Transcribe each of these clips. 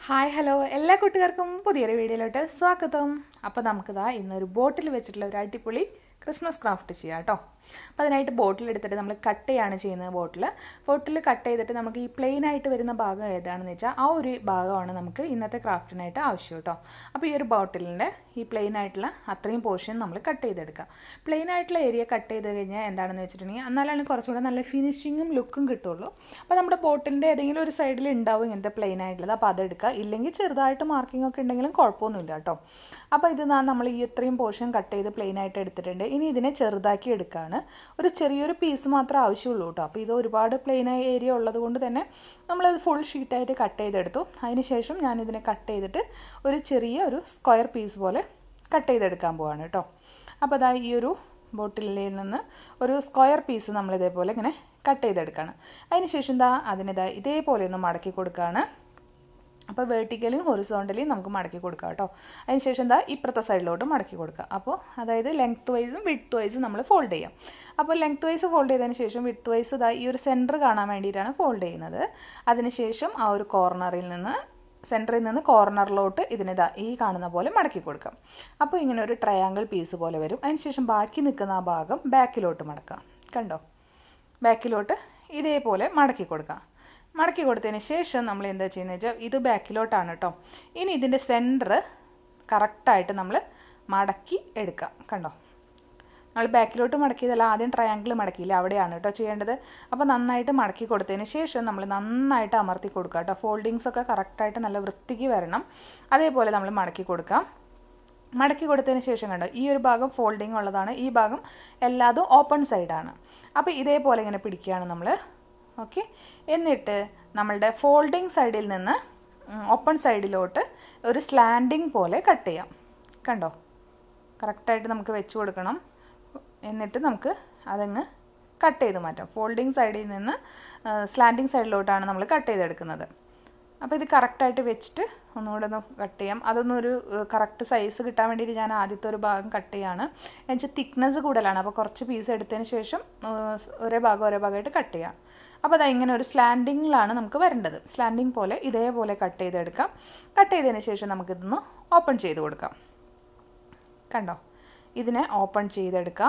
hi hello എല്ലാ കൂട്ടുകാർക്കും പുതിയൊരു വീഡിയോയിലോട്ട് സ്വാഗതം അപ്പോൾ നമുക്കിതാ ഇന്നൊരു ബോട്ടിൽ വെച്ചിട്ടുള്ള ഒരു അടിപൊളി ക്രിസ്മസ് ക്രാഫ്റ്റ് ചെയ്യാം കേട്ടോ അപ്പോൾ അതിനായിട്ട് ബോട്ടിൽ എടുത്തിട്ട് നമ്മൾ കട്ട് ചെയ്യാണ് ചെയ്യുന്നത് ബോട്ടിൽ ബോട്ടിൽ കട്ട് ചെയ്തിട്ട് നമുക്ക് ഈ പ്ലെയിൻ ആയിട്ട് വരുന്ന ഭാഗം ഏതാണെന്ന് വെച്ചാൽ ആ ഒരു ഭാഗമാണ് നമുക്ക് ഇന്നത്തെ ക്രാഫ്റ്റിനായിട്ട് ആവശ്യം കേട്ടോ അപ്പോൾ ഈ ഒരു ബോട്ടിലിൻ്റെ ഈ പ്ലെയിൻ ആയിട്ടുള്ള അത്രയും പോർഷൻ നമ്മൾ കട്ട് ചെയ്തെടുക്കുക പ്ലെയിൻ ആയിട്ടുള്ള ഏരിയ കട്ട് ചെയ്ത് കഴിഞ്ഞാൽ എന്താണെന്ന് വെച്ചിട്ടുണ്ടെങ്കിൽ എന്നാലാണ് കുറച്ചുകൂടെ നല്ല ഫിനിഷിങ്ങും ലുക്കും കിട്ടുള്ളൂ അപ്പോൾ നമ്മുടെ ബോട്ടിലിൻ്റെ ഏതെങ്കിലും ഒരു സൈഡിൽ ഉണ്ടാവും ഇങ്ങനത്തെ പ്ലെയിൻ ആയിട്ടുള്ളത് അപ്പോൾ അതെടുക്കുക ഇല്ലെങ്കിൽ ചെറുതായിട്ട് മാർക്കിംഗ് ഒക്കെ ഉണ്ടെങ്കിലും കുഴപ്പമൊന്നുമില്ല കേട്ടോ അപ്പോൾ ഇത് നാ നമ്മൾ ഈ ഇത്രയും പോർഷൻ കട്ട് ചെയ്ത് പ്ലെയിൻ ആയിട്ട് എടുത്തിട്ടുണ്ട് ഇനി ഇതിനെ ചെറുതാക്കി എടുക്കുകയാണ് ഒരു ചെറിയൊരു പീസ് മാത്രമേ ആവശ്യമുള്ളൂ കേട്ടോ അപ്പോൾ ഇത് ഒരുപാട് പ്ലെയിൻ ഏരിയ ഉള്ളത് കൊണ്ട് തന്നെ നമ്മളത് ഫുൾ ഷീറ്റായിട്ട് കട്ട് ചെയ്തെടുത്തു അതിനുശേഷം ഞാനിതിനെ കട്ട് ചെയ്തിട്ട് ഒരു ചെറിയ ഒരു സ്ക്വയർ പീസ് പോലെ കട്ട് ചെയ്തെടുക്കാൻ പോവാണ് കേട്ടോ അപ്പോൾ അതാ ഈ ഒരു ബോട്ടിലിൽ നിന്ന് ഒരു സ്ക്വയർ പീസ് നമ്മൾ ഇതേപോലെ ഇങ്ങനെ കട്ട് ചെയ്തെടുക്കുകയാണ് അതിനുശേഷം ദാ അതിനിതാ ഇതേപോലെ ഒന്ന് മടക്കി കൊടുക്കുകയാണ് അപ്പോൾ വേർട്ടിക്കലും ഹൊറിസോണ്ടലിയും നമുക്ക് മടക്കി കൊടുക്കാം കേട്ടോ അതിനുശേഷം എന്താ ഇപ്പുറത്തെ സൈഡിലോട്ട് മടക്കി കൊടുക്കുക അപ്പോൾ അതായത് ലെങ്ത് വൈസും വിഡ്ത്ത് വൈസും നമ്മൾ ഫോൾഡ് ചെയ്യാം അപ്പോൾ ലെങ്ത് വൈസ് ഫോൾഡ് ചെയ്തതിന് ശേഷം വിഡ്ത്ത് വൈസ് ഇതാ ഈ ഒരു സെൻറ്റർ കാണാൻ വേണ്ടിയിട്ടാണ് ഫോൾഡ് ചെയ്യുന്നത് അതിനുശേഷം ആ ഒരു കോർണറിൽ നിന്ന് സെൻറ്ററിൽ നിന്ന് കോർണറിലോട്ട് ഇതിനിതാ ഈ കാണുന്ന പോലെ മടക്കി കൊടുക്കാം അപ്പോൾ ഇങ്ങനെ ഒരു ട്രയാങ്കിൾ പീസ് പോലെ വരും അതിനുശേഷം ബാക്കി നിൽക്കുന്ന ആ ഭാഗം ബാക്കിലോട്ട് മടക്കാം കണ്ടോ ബാക്കിലോട്ട് ഇതേപോലെ മടക്കി കൊടുക്കാം മടക്കി കൊടുത്തതിന് ശേഷം നമ്മൾ എന്താ ചെയ്യുന്നത് വെച്ചാൽ ഇത് ബാക്കിലോട്ടാണ് കേട്ടോ ഇനി ഇതിൻ്റെ സെൻറ്റർ കറക്റ്റായിട്ട് നമ്മൾ മടക്കി എടുക്കാം കണ്ടോ നമ്മൾ ബാക്കിലോട്ട് മടക്കിയതല്ല ആദ്യം ട്രയാങ്കിൾ മടക്കിയില്ല അവിടെയാണ് കേട്ടോ ചെയ്യേണ്ടത് അപ്പോൾ നന്നായിട്ട് മടക്കി കൊടുത്തതിന് ശേഷം നമ്മൾ നന്നായിട്ട് അമർത്തി കൊടുക്കുക കേട്ടോ ഫോൾഡിങ്സ് ഒക്കെ കറക്റ്റായിട്ട് നല്ല വൃത്തിക്ക് വരണം അതേപോലെ നമ്മൾ മടക്കി കൊടുക്കാം മടക്കി കൊടുത്തതിന് ശേഷം കണ്ടോ ഈ ഒരു ഭാഗം ഫോൾഡിങ് ഉള്ളതാണ് ഈ ഭാഗം എല്ലാതും ഓപ്പൺ സൈഡാണ് അപ്പോൾ ഇതേപോലെ ഇങ്ങനെ പിടിക്കുകയാണ് നമ്മൾ ഓക്കെ എന്നിട്ട് നമ്മളുടെ ഫോൾഡിങ് സൈഡിൽ നിന്ന് ഓപ്പൺ സൈഡിലോട്ട് ഒരു സ്ലാൻഡിങ് പോലെ കട്ട് ചെയ്യാം കണ്ടോ കറക്റ്റായിട്ട് നമുക്ക് വെച്ച് കൊടുക്കണം എന്നിട്ട് നമുക്ക് അതങ്ങ് കട്ട് ചെയ്ത് മാറ്റാം ഫോൾഡിങ് സൈഡിൽ നിന്ന് സ്ലാൻഡിങ് സൈഡിലോട്ടാണ് നമ്മൾ കട്ട് ചെയ്തെടുക്കുന്നത് അപ്പോൾ ഇത് കറക്റ്റായിട്ട് വെച്ചിട്ട് ഒന്നുകൂടെ ഒന്ന് കട്ട് ചെയ്യാം അതൊന്നൊരു കറക്റ്റ് സൈസ് കിട്ടാൻ വേണ്ടിയിട്ട് ഞാൻ ആദ്യത്തെ ഒരു ഭാഗം കട്ട് ചെയ്യാണ് എന്നുവെച്ചാൽ തിക്നെസ് കൂടുതലാണ് അപ്പോൾ കുറച്ച് പീസ് എടുത്തതിന് ശേഷം ഒരേ ഭാഗം ഒരേ ഭാഗമായിട്ട് കട്ട് ചെയ്യാം അപ്പോൾ അത് ഇങ്ങനെ ഒരു സ്ലാൻഡിങ്ങിലാണ് നമുക്ക് വരേണ്ടത് സ്ലാൻഡിങ് പോലെ ഇതേപോലെ കട്ട് ചെയ്തെടുക്കാം കട്ട് ചെയ്തതിന് ശേഷം നമുക്കിതൊന്ന് ഓപ്പൺ ചെയ്ത് കൊടുക്കാം കണ്ടോ ഇതിനെ ഓപ്പൺ ചെയ്തെടുക്കാം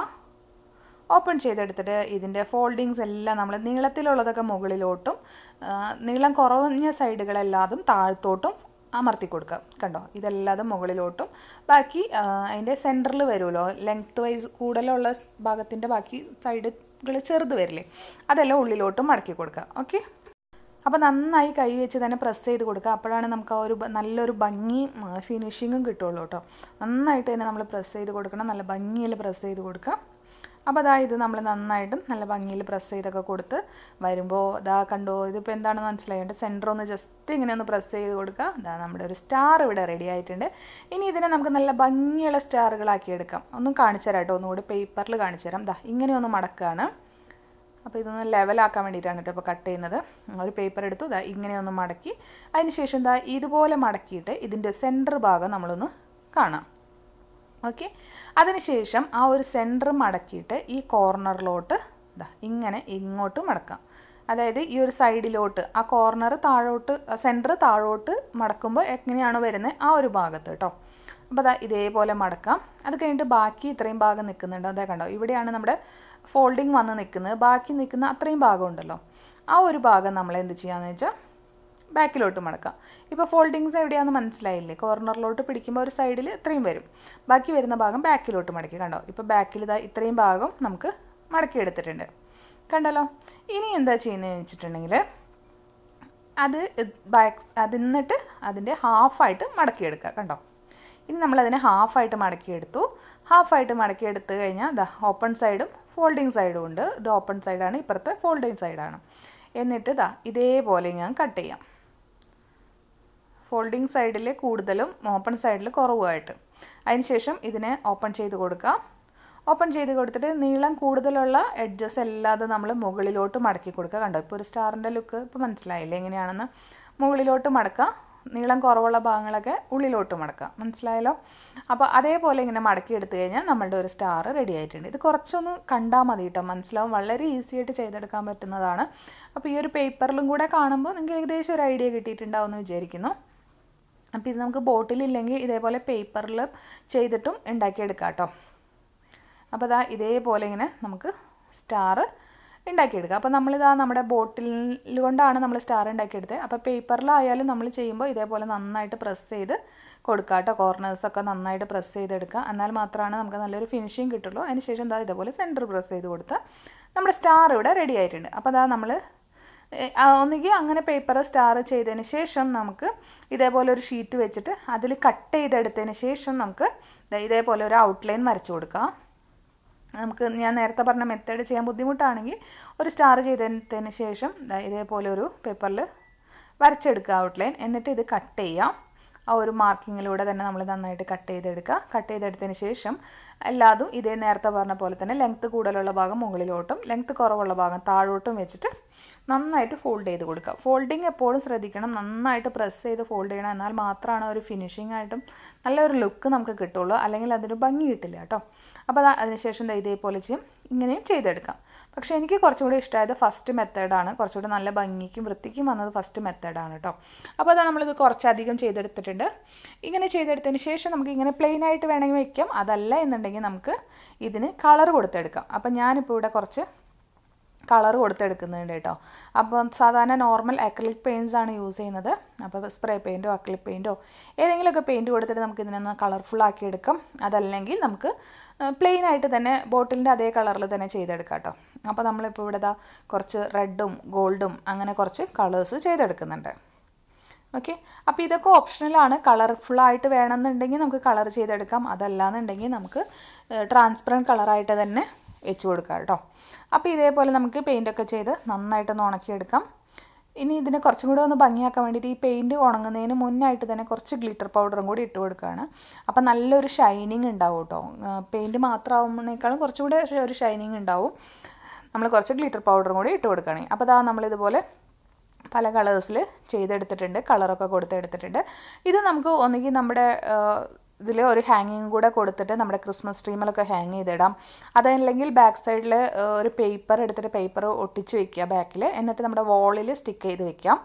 ഓപ്പൺ ചെയ്തെടുത്തിട്ട് ഇതിൻ്റെ ഫോൾഡിങ്സ് എല്ലാം നമ്മൾ നീളത്തിലുള്ളതൊക്കെ മുകളിലോട്ടും നീളം കുറഞ്ഞ സൈഡുകളെല്ലാതും താഴത്തോട്ടും അമർത്തി കൊടുക്കുക കണ്ടോ ഇതെല്ലാതും മുകളിലോട്ടും ബാക്കി അതിൻ്റെ സെൻറ്ററിൽ വരുമല്ലോ ലെങ്ത് വൈസ് കൂടുതലുള്ള ഭാഗത്തിൻ്റെ ബാക്കി സൈഡുകൾ ചെറുത് വരില്ലേ അതെല്ലാം ഉള്ളിലോട്ടും മടക്കി കൊടുക്കുക ഓക്കെ അപ്പോൾ നന്നായി കൈ വെച്ച് തന്നെ പ്രസ് ചെയ്ത് കൊടുക്കുക അപ്പോഴാണ് നമുക്ക് ആ ഒരു നല്ലൊരു ഭംഗിയും ഫിനിഷിങ്ങും കിട്ടുള്ളൂ കേട്ടോ നന്നായിട്ട് തന്നെ നമ്മൾ പ്രസ് ചെയ്ത് കൊടുക്കണം നല്ല ഭംഗിയിൽ പ്രസ് ചെയ്ത് കൊടുക്കുക അപ്പോൾ അതാ ഇത് നമ്മൾ നന്നായിട്ടും നല്ല ഭംഗിയിൽ പ്രസ് ചെയ്തൊക്കെ കൊടുത്ത് വരുമ്പോൾ ഇതാ കണ്ടോ ഇതിപ്പോൾ എന്താണെന്ന് മനസ്സിലായിട്ട് സെൻറ്റർ ഒന്ന് ജസ്റ്റ് ഇങ്ങനെ ഒന്ന് പ്രസ് ചെയ്ത് കൊടുക്കുക ഇതാ നമ്മുടെ ഒരു സ്റ്റാർ ഇവിടെ റെഡി ആയിട്ടുണ്ട് ഇനി ഇതിനെ നമുക്ക് നല്ല ഭംഗിയുള്ള സ്റ്റാറുകളാക്കി എടുക്കാം ഒന്നും കാണിച്ചു തരാം കേട്ടോ ഒന്നുകൂടി പേപ്പറിൽ കാണിച്ചു തരാം ഇതാ ഇങ്ങനെ ഒന്ന് മടക്കുകയാണ് അപ്പോൾ ഇതൊന്ന് ലെവലാക്കാൻ വേണ്ടിയിട്ടാണ് കേട്ടോ ഇപ്പോൾ കട്ട് ചെയ്യുന്നത് ഒരു പേപ്പർ എടുത്തു ഇതാ ഇങ്ങനെ ഒന്ന് മടക്കി അതിന് ശേഷം ഇതാ ഇതുപോലെ മടക്കിയിട്ട് ഇതിൻ്റെ സെൻറ്റർ ഭാഗം നമ്മളൊന്ന് കാണാം ഓക്കെ അതിനുശേഷം ആ ഒരു സെൻറ്റർ മടക്കിയിട്ട് ഈ കോർണറിലോട്ട് ഇതാ ഇങ്ങനെ ഇങ്ങോട്ട് മടക്കാം അതായത് ഈ ഒരു സൈഡിലോട്ട് ആ കോർണർ താഴോട്ട് സെൻറ്റർ താഴോട്ട് മടക്കുമ്പോൾ എങ്ങനെയാണോ വരുന്നത് ആ ഒരു ഭാഗത്ത് കേട്ടോ അപ്പോൾ അതാ ഇതേപോലെ മടക്കാം അത് കഴിഞ്ഞിട്ട് ബാക്കി ഇത്രയും ഭാഗം നിൽക്കുന്നുണ്ടോ അതേ കണ്ടോ ഇവിടെയാണ് നമ്മുടെ ഫോൾഡിങ് വന്ന് നിൽക്കുന്നത് ബാക്കി നിൽക്കുന്ന അത്രയും ഭാഗം ഉണ്ടല്ലോ ആ ഒരു ഭാഗം നമ്മൾ എന്ത് ചെയ്യാമെന്ന് വെച്ചാൽ ബാക്കിലോട്ട് മടക്കാം ഇപ്പോൾ ഫോൾഡിങ്സ് എവിടെയാണെന്ന് മനസ്സിലായില്ലേ കോർണറിലോട്ട് പിടിക്കുമ്പോൾ ഒരു സൈഡിൽ ഇത്രയും വരും ബാക്കി വരുന്ന ഭാഗം ബാക്കിലോട്ട് മടക്കി കണ്ടോ ഇപ്പോൾ ബാക്കിൽ ഇതാ ഇത്രയും ഭാഗം നമുക്ക് മടക്കി എടുത്തിട്ടുണ്ട് കണ്ടല്ലോ ഇനി എന്താ ചെയ്യുന്നതെന്ന് വെച്ചിട്ടുണ്ടെങ്കിൽ അത് ബാക്ക് അതിന്നിട്ട് അതിൻ്റെ ഹാഫായിട്ട് മടക്കിയെടുക്കുക കണ്ടോ ഇനി നമ്മളതിനെ ഹാഫായിട്ട് മടക്കിയെടുത്തു ഹാഫായിട്ട് മടക്കിയെടുത്ത് കഴിഞ്ഞാൽ ഇതാ ഓപ്പൺ സൈഡും ഫോൾഡിങ് സൈഡും ഉണ്ട് ഇത് ഓപ്പൺ സൈഡാണ് ഇപ്പുറത്തെ ഫോൾഡിങ് സൈഡാണ് എന്നിട്ട് ഇതാ ഇതേപോലെ ഞാൻ കട്ട് ചെയ്യാം ഫോൾഡിങ് സൈഡിൽ കൂടുതലും ഓപ്പൺ സൈഡിൽ കുറവുമായിട്ട് അതിനുശേഷം ഇതിനെ ഓപ്പൺ ചെയ്ത് കൊടുക്കാം ഓപ്പൺ ചെയ്ത് കൊടുത്തിട്ട് നീളം കൂടുതലുള്ള എഡ്ജസ് എല്ലാതും നമ്മൾ മുകളിലോട്ട് മടക്കി കൊടുക്കുക കണ്ടോ ഇപ്പോൾ ഒരു സ്റ്റാറിൻ്റെ ലുക്ക് ഇപ്പോൾ മനസ്സിലായില്ലേ എങ്ങനെയാണെന്ന് മുകളിലോട്ട് മടക്കുക നീളം കുറവുള്ള ഭാഗങ്ങളൊക്കെ ഉള്ളിലോട്ട് മടക്കാം മനസ്സിലായല്ലോ അപ്പോൾ അതേപോലെ ഇങ്ങനെ മടക്കി എടുത്തു കഴിഞ്ഞാൽ നമ്മളുടെ ഒരു സ്റ്റാർ റെഡി ആയിട്ടുണ്ട് ഇത് കുറച്ചൊന്ന് കണ്ടാൽ മതി കേട്ടോ മനസ്സിലാവും വളരെ ഈസി ആയിട്ട് ചെയ്തെടുക്കാൻ പറ്റുന്നതാണ് അപ്പോൾ ഈ ഒരു പേപ്പറിലും കൂടെ കാണുമ്പോൾ നിങ്ങൾക്ക് ഏകദേശം ഒരു ഐഡിയ കിട്ടിയിട്ടുണ്ടാവും എന്ന് വിചാരിക്കുന്നു അപ്പോൾ ഇത് നമുക്ക് ബോട്ടിലില്ലെങ്കിൽ ഇതേപോലെ പേപ്പറിൽ ചെയ്തിട്ടും ഉണ്ടാക്കിയെടുക്കാം കേട്ടോ അപ്പോൾ ഇതാ ഇതേപോലെ ഇങ്ങനെ നമുക്ക് സ്റ്റാർ ഉണ്ടാക്കിയെടുക്കുക അപ്പോൾ നമ്മളിതാ നമ്മുടെ ബോട്ടിൽ കൊണ്ടാണ് നമ്മൾ സ്റ്റാർ ഉണ്ടാക്കിയെടുത്തത് അപ്പോൾ പേപ്പറിലായാലും നമ്മൾ ചെയ്യുമ്പോൾ ഇതേപോലെ നന്നായിട്ട് പ്രസ് ചെയ്ത് കൊടുക്കുക കേട്ടോ കോർണേഴ്സൊക്കെ നന്നായിട്ട് പ്രസ് ചെയ്തെടുക്കുക എന്നാൽ മാത്രമാണ് നമുക്ക് നല്ലൊരു ഫിനിഷിങ് കിട്ടുള്ളൂ അതിന് ശേഷം എന്താ ഇതേപോലെ സെൻറ്റർ പ്രസ് ചെയ്ത് കൊടുത്താൽ നമ്മുടെ സ്റ്റാർ ഇവിടെ റെഡി ആയിട്ടുണ്ട് അപ്പോൾ അതാ നമ്മൾ ഒന്നുകിൽ അങ്ങനെ പേപ്പർ സ്റ്റാർ ചെയ്തതിന് ശേഷം നമുക്ക് ഇതേപോലെ ഒരു ഷീറ്റ് വെച്ചിട്ട് അതിൽ കട്ട് ചെയ്തെടുത്തതിന് ശേഷം നമുക്ക് ഇതേപോലെ ഒരു ഔട്ട്ലൈൻ വരച്ചു കൊടുക്കാം നമുക്ക് ഞാൻ നേരത്തെ പറഞ്ഞ മെത്തേഡ് ചെയ്യാൻ ബുദ്ധിമുട്ടാണെങ്കിൽ ഒരു സ്റ്റാർ ചെയ്തതിന് ശേഷം ഇതേപോലെ ഒരു പേപ്പറിൽ വരച്ചെടുക്കുക ഔട്ട്ലൈൻ എന്നിട്ട് ഇത് കട്ട് ചെയ്യാം ആ ഒരു മാർക്കിങ്ങിലൂടെ തന്നെ നമ്മൾ നന്നായിട്ട് കട്ട് ചെയ്തെടുക്കുക കട്ട് ചെയ്തെടുത്തതിന് ശേഷം എല്ലാതും ഇതേ നേരത്തെ പറഞ്ഞ പോലെ തന്നെ ലെങ്ത്ത് കൂടുതലുള്ള ഭാഗം മുകളിലോട്ടും ലെങ്ത്ത് കുറവുള്ള ഭാഗം താഴോട്ടും വെച്ചിട്ട് നന്നായിട്ട് ഫോൾഡ് ചെയ്ത് കൊടുക്കുക ഫോൾഡിങ് എപ്പോഴും ശ്രദ്ധിക്കണം നന്നായിട്ട് പ്രസ് ചെയ്ത് ഫോൾഡ് ചെയ്യണം എന്നാൽ മാത്രമാണ് ഒരു ഫിനിഷിംഗ് ആയിട്ടും നല്ലൊരു ലുക്ക് നമുക്ക് കിട്ടുള്ളൂ അല്ലെങ്കിൽ അതിന് ഭംഗി കിട്ടില്ല കേട്ടോ അപ്പോൾ അത് അതിനുശേഷം ഇതേപോലെ ചെയ്യും ഇങ്ങനെയും ചെയ്തെടുക്കാം പക്ഷേ എനിക്ക് കുറച്ചുകൂടി ഇഷ്ടമായത് ഫസ്റ്റ് മെത്തേഡാണ് കുറച്ചുകൂടി നല്ല ഭംഗിക്കും വൃത്തിക്കും വന്നത് ഫസ്റ്റ് മെത്തേഡാണ് കേട്ടോ അപ്പോൾ അതാണ് നമ്മളിത് കുറച്ചധികം ചെയ്തെടുത്തിട്ടുണ്ട് ഇങ്ങനെ ചെയ്തെടുത്തതിന് ശേഷം നമുക്ക് ഇങ്ങനെ പ്ലെയിൻ ആയിട്ട് വേണമെങ്കിൽ വയ്ക്കാം അതല്ല എന്നുണ്ടെങ്കിൽ നമുക്ക് ഇതിന് കളർ കൊടുത്തെടുക്കാം അപ്പം ഞാനിപ്പോൾ ഇവിടെ കുറച്ച് കളർ കൊടുത്തെടുക്കുന്നുണ്ട് കേട്ടോ അപ്പം സാധാരണ നോർമൽ അക്രിലിക് പെയിൻറ്റ്സ് ആണ് യൂസ് ചെയ്യുന്നത് അപ്പോൾ സ്പ്രേ പെയിൻറ്റോ അക്രിലിക് പെയിൻറ്റോ ഏതെങ്കിലുമൊക്കെ പെയിൻറ്റ് കൊടുത്തിട്ട് നമുക്ക് ഇതിനൊന്ന് കളർഫുൾ ആക്കി എടുക്കാം അതല്ലെങ്കിൽ നമുക്ക് പ്ലെയിൻ ആയിട്ട് തന്നെ ബോട്ടിലിൻ്റെ അതേ കളറിൽ തന്നെ ചെയ്തെടുക്കാം കേട്ടോ അപ്പോൾ നമ്മളിപ്പോൾ ഇവിടെ ഇതാ കുറച്ച് റെഡും ഗോൾഡും അങ്ങനെ കുറച്ച് കളേഴ്സ് ചെയ്തെടുക്കുന്നുണ്ട് ഓക്കെ അപ്പോൾ ഇതൊക്കെ ഓപ്ഷണലാണ് കളർഫുള്ളായിട്ട് വേണമെന്നുണ്ടെങ്കിൽ നമുക്ക് കളർ ചെയ്തെടുക്കാം അതല്ലാന്നുണ്ടെങ്കിൽ നമുക്ക് ട്രാൻസ്പെറൻറ്റ് കളറായിട്ട് തന്നെ വെച്ച് കൊടുക്കാം കേട്ടോ അപ്പോൾ ഇതേപോലെ നമുക്ക് പെയിൻ്റൊക്കെ ചെയ്ത് നന്നായിട്ടൊന്ന് ഉണക്കിയെടുക്കാം ഇനി ഇതിനെ കുറച്ചും കൂടെ ഒന്ന് ഭംഗിയാക്കാൻ വേണ്ടിയിട്ട് ഈ പെയിൻറ്റ് ഉണങ്ങുന്നതിന് മുന്നായിട്ട് തന്നെ കുറച്ച് ഗ്ലിറ്റർ പൗഡറും കൂടി ഇട്ട് കൊടുക്കുകയാണ് അപ്പോൾ നല്ലൊരു ഷൈനിങ് ഉണ്ടാവും കേട്ടോ പെയിൻറ്റ് മാത്രമാകുമ്പോഴേക്കാളും കുറച്ചും കൂടെ ഒരു ഷൈനിങ് ഉണ്ടാവും നമ്മൾ കുറച്ച് ഗ്ലിറ്റർ പൗഡറും കൂടി ഇട്ട് കൊടുക്കുകയാണെങ്കിൽ അപ്പോൾ അതാ നമ്മളിതുപോലെ പല കളേഴ്സിൽ ചെയ്തെടുത്തിട്ടുണ്ട് കളറൊക്കെ കൊടുത്തെടുത്തിട്ടുണ്ട് ഇത് നമുക്ക് ഒന്നുകിൽ നമ്മുടെ ഇതിൽ ഒരു ഹാങ്ങിങ് കൂടെ കൊടുത്തിട്ട് നമ്മുടെ ക്രിസ്മസ് ട്രീമിലൊക്കെ ഹാങ് ചെയ്തിടാം അതല്ലെങ്കിൽ ബാക്ക് സൈഡിൽ ഒരു പേപ്പർ എടുത്തിട്ട് പേപ്പർ ഒട്ടിച്ച് വെക്കുക ബാക്കിൽ എന്നിട്ട് നമ്മുടെ വോളിൽ സ്റ്റിക്ക് ചെയ്ത് വെക്കാം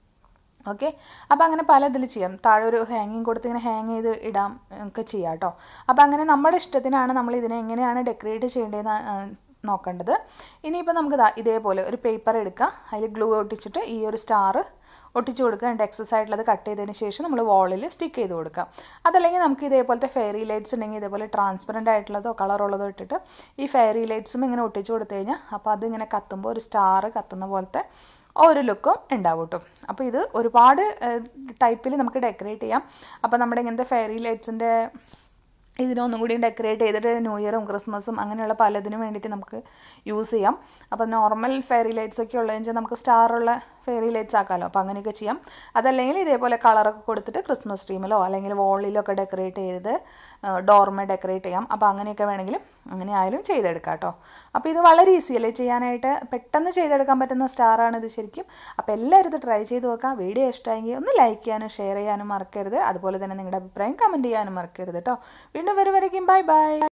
ഓക്കെ അപ്പോൾ അങ്ങനെ പല ഇതിൽ ചെയ്യാം താഴെ ഒരു ഹാങ്ങിങ് കൊടുത്ത് ഇങ്ങനെ ഹാങ് ചെയ്ത് ഇടാം ഒക്കെ ചെയ്യാം കേട്ടോ അപ്പോൾ അങ്ങനെ നമ്മുടെ ഇഷ്ടത്തിനാണ് നമ്മൾ ഇതിനെ എങ്ങനെയാണ് ഡെക്കറേറ്റ് ചെയ്യേണ്ടതെന്ന് നോക്കേണ്ടത് ഇനിയിപ്പോൾ നമുക്ക് ഇതേപോലെ ഒരു പേപ്പർ എടുക്കുക അതിൽ ഗ്ലൂ ഒട്ടിച്ചിട്ട് ഈ ഒരു സ്റ്റാർ ഒട്ടിച്ചു കൊടുക്കുക എന്നിട്ട് എക്സസ് ആയിട്ടുള്ളത് കട്ട് ചെയ്തതിന് ശേഷം നമ്മൾ വാളിൽ സ്റ്റിക്ക് ചെയ്ത് കൊടുക്കാം അതല്ലെങ്കിൽ നമുക്ക് ഇതേപോലത്തെ ഫെയറി ലൈറ്റ്സ് ഉണ്ടെങ്കിൽ ഇതേപോലെ ട്രാൻസ്പെറൻ്റ് ആയിട്ടുള്ളതോ കളറുള്ളതോ ഇട്ടിട്ട് ഈ ഫെയറി ലൈറ്റ്സും ഇങ്ങനെ ഒട്ടിച്ചു കൊടുത്തു കഴിഞ്ഞാൽ അപ്പോൾ അതിങ്ങനെ കത്തുമ്പോൾ ഒരു സ്റ്റാർ കത്തുന്ന പോലത്തെ ഒരു ലുക്കും ഉണ്ടാവും കേട്ടോ അപ്പോൾ ഇത് ഒരുപാട് ടൈപ്പിൽ നമുക്ക് ഡെക്കറേറ്റ് ചെയ്യാം അപ്പോൾ നമ്മുടെ ഇങ്ങനത്തെ ഫെയറി ലൈറ്റ്സിൻ്റെ ഇതിനൊന്നും കൂടി ഡെക്കറേറ്റ് ചെയ്തിട്ട് ന്യൂ ഇയറും ക്രിസ്മസും അങ്ങനെയുള്ള പലതിനും വേണ്ടിയിട്ട് നമുക്ക് യൂസ് ചെയ്യാം അപ്പോൾ നോർമൽ ഫെയറി ലൈറ്റ്സ് ഒക്കെ ഉള്ളതെന്ന് വെച്ചാൽ നമുക്ക് സ്റ്റാറുള്ള ഫെയറി ലൈറ്റ്സ് ആക്കാമല്ലോ അപ്പോൾ അങ്ങനെയൊക്കെ ചെയ്യാം അതല്ലെങ്കിൽ ഇതേപോലെ കളറൊക്കെ കൊടുത്തിട്ട് ക്രിസ്മസ് ട്രീമിലോ അല്ലെങ്കിൽ വോളിലൊക്കെ ഡെക്കറേറ്റ് ചെയ്ത് ഡോർമ ഡെക്കറേറ്റ് ചെയ്യാം അപ്പോൾ അങ്ങനെയൊക്കെ വേണമെങ്കിലും അങ്ങനെ ആയാലും ചെയ്തെടുക്കാം കേട്ടോ അപ്പോൾ ഇത് വളരെ ഈസി അല്ലേ ചെയ്യാനായിട്ട് പെട്ടെന്ന് ചെയ്തെടുക്കാൻ പറ്റുന്ന സ്റ്റാറാണ് ഇത് ശരിക്കും അപ്പോൾ എല്ലാവരും ഇത് ട്രൈ ചെയ്ത് നോക്കാം വീഡിയോ ഇഷ്ടമായെങ്കിൽ ഒന്ന് ലൈക്ക് ചെയ്യാനും ഷെയർ ചെയ്യാനും മറക്കരുത് അതുപോലെ തന്നെ നിങ്ങളുടെ അഭിപ്രായം കമൻറ്റ് ചെയ്യാനും മറക്കരുത് കേട്ടോ വീണ്ടും വരുവരേക്കും ബൈ ബൈ